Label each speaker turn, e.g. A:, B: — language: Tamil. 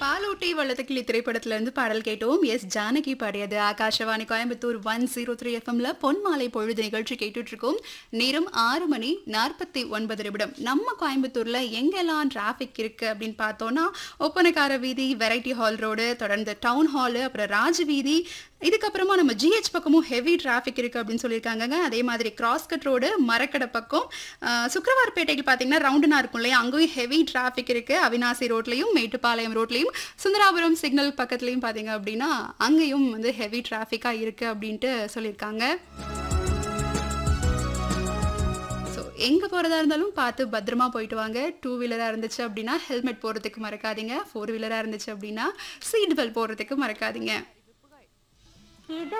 A: பாலூட்டி வள்ளத்துக்கிளி திரைப்படத்துல இருந்து பாடல் கேட்டோம் எஸ் ஜானகி பாடியது Akashvani Coimbatore one zero three எஃப்எம்ல பொன்மாலை பொழுது நிகழ்ச்சி கேட்டுட்டு இருக்கோம் நேரம் ஆறு மணி நாற்பத்தி ஒன்பது நிமிடம் நம்ம கோயம்புத்தூர்ல எங்கெல்லாம் டிராஃபிக் இருக்கு அப்படின்னு பார்த்தோம்னா ஒப்பனக்கார வீதி வெரைட்டி ஹால் ரோடு தொடர்ந்து டவுன் ஹாலு அப்புறம் ராஜ் வீதி இதுக்கப்புறமா நம்ம ஜிஹெச் பக்கமும் ஹெவி டிராஃபிக் இருக்கு அப்படின்னு சொல்லியிருக்காங்க அதே மாதிரி கிராஸ்கட் ரோடு மரக்கடை பக்கம் அஹ், சுக்கிரவார்பேட்டைக்கு பார்த்தீங்கன்னா ரவுண்டுனா இருக்கும் இல்லையா அங்கேயும் ஹெவி டிராஃபிக் இருக்கு அவினாசி ரோட்லையும் மேட்டுப்பாளையம் ரோட்லையும் சுந்தராபுரம் சிக்னல் பக்கத்துலையும் பார்த்தீங்க அப்படின்னா அங்கேயும் வந்து ஹெவி டிராஃபிக்காக இருக்கு அப்படின்ட்டு சொல்லியிருக்காங்க ஸோ எங்கே போகிறதா இருந்தாலும் பார்த்து பத்திரமா போயிட்டு வாங்க டூ வீலராக இருந்துச்சு அப்படின்னா ஹெல்மெட் போடுறதுக்கு மறக்காதீங்க ஃபோர் வீலராக இருந்துச்சு அப்படின்னா சீட் பெல்ட் போடுறதுக்கு மறக்காதீங்க
B: இது